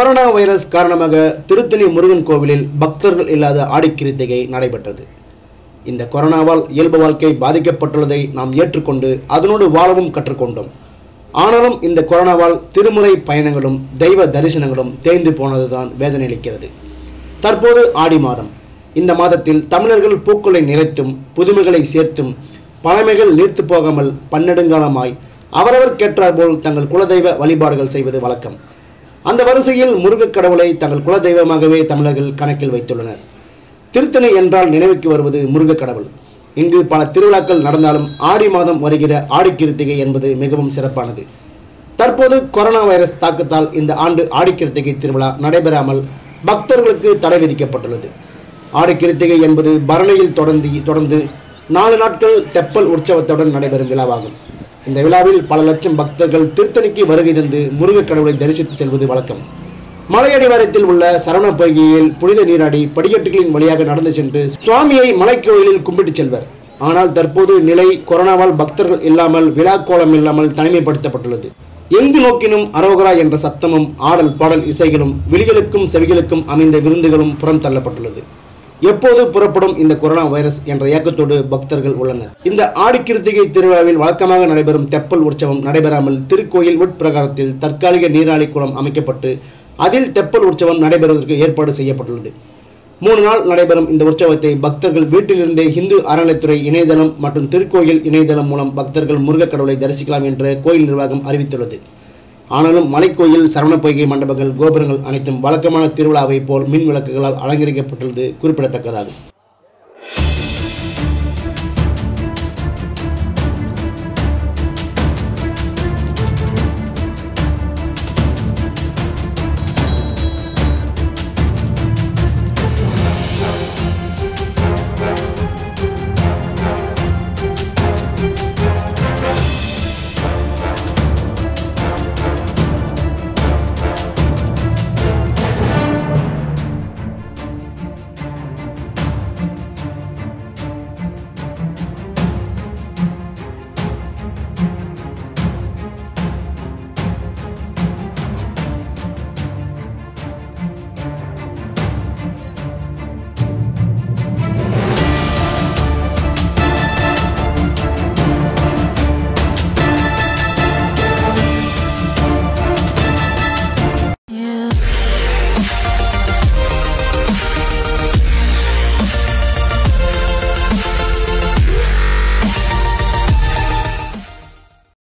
corona virus காரணமாக திருத்தணி முருகன் கோவிலில் பக்தர்கள் இல்லாத ஆடிக்கிருத்திகை நடைபெற்றது இந்த கொரோனாவால் இயல்பு வாழ்க்கை பாதிக்கப்பட்டுள்ளதை நாம் ஏற்றுக்கொண்டு அதனோடு வாழவும் கற்றுக்கொண்டோம் ஆனாலும் இந்த கொரோனாவால் திருமுறை பயணங்களும் தெய்வ தரிசனங்களும் தேய்ந்து போனதுதான் வேதனை அளிக்கிறது தற்போது ஆடி மாதம் இந்த மாதத்தில் தமிழர்கள் பூக்களை நிறைத்தும் புதுமைகளை சேர்த்தும் பழமைகள் நீர்த்து போகாமல் பன்னெடுங்காலமாய் அவரவர் கேட்டாற்போல் தங்கள் குலதெய்வ வழிபாடுகள் செய்வது வழக்கம் அந்த வரிசையில் முருகக் கடவுளை தங்கள் குலதெய்வமாகவே தமிழர்கள் கணக்கில் வைத்துள்ளனர் திருத்தணி என்றால் நினைவுக்கு வருவது முருகக் கடவுள் இங்கு பல திருவிழாக்கள் நடந்தாலும் ஆடி மாதம் வருகிற ஆடிக்கிருத்திகை என்பது மிகவும் சிறப்பானது தற்போது கொரோனா வைரஸ் தாக்கத்தால் இந்த ஆண்டு ஆடிக்கிருத்திகை திருவிழா நடைபெறாமல் பக்தர்களுக்கு தடை விதிக்கப்பட்டுள்ளது ஆடிக்கிருத்திகை என்பது பரணியில் தொடர்ந்து தொடர்ந்து நாலு நாட்கள் தெப்பல் உற்சவத்துடன் நடைபெறும் விழாவாகும் இந்த விழாவில் பல லட்சம் பக்தர்கள் திருத்தணிக்கு வருகை தந்து முருகக் கடவுளை தரிசித்து செல்வது வழக்கம் மலையடிவாரத்தில் உள்ள சரவண பொய்கையில் புனித நீராடி படிக்கட்டுகளின் வழியாக நடந்து சென்று சுவாமியை மலைக்கோயிலில் கும்பிட்டு செல்வர் ஆனால் தற்போது நிலை கொரோனாவால் பக்தர்கள் இல்லாமல் விழாக்கோலம் இல்லாமல் தனிமைப்படுத்தப்பட்டுள்ளது எங்கு நோக்கினும் அரோகரா என்ற சத்தமும் ஆடல் பாடல் இசைகளும் விழிகளுக்கும் செவிகளுக்கும் அமைந்த விருந்துகளும் புறம் தள்ளப்பட்டுள்ளது எப்போது புறப்படும் இந்த கொரோனா வைரஸ் என்ற இயக்கத்தோடு பக்தர்கள் உள்ளனர் இந்த ஆடிக்கிருத்திகை திருவிழாவில் வழக்கமாக நடைபெறும் தெப்பல் உற்சவம் நடைபெறாமல் திருக்கோயில் உட்பிரகாரத்தில் தற்காலிக நீராழி குளம் அமைக்கப்பட்டு அதில் தெப்பல் உற்சவம் நடைபெறுவதற்கு ஏற்பாடு செய்யப்பட்டுள்ளது மூணு நாள் நடைபெறும் இந்த உற்சவத்தை பக்தர்கள் வீட்டிலிருந்தே இந்து அறநிலைத்துறை இணையதளம் மற்றும் திருக்கோயில் இணையதளம் மூலம் பக்தர்கள் முருகக் கடவுளை தரிசிக்கலாம் என்று கோயில் நிர்வாகம் அறிவித்துள்ளது ஆனாலும் மலைக்கோயில் சரவண பொய்கை மண்டபங்கள் கோபுரங்கள் அனைத்தும் வழக்கமான திருவிழாவை போல் மின் விளக்குகளால் அலங்கரிக்கப்பட்டுள்ளது குறிப்பிடத்தக்கதாகும்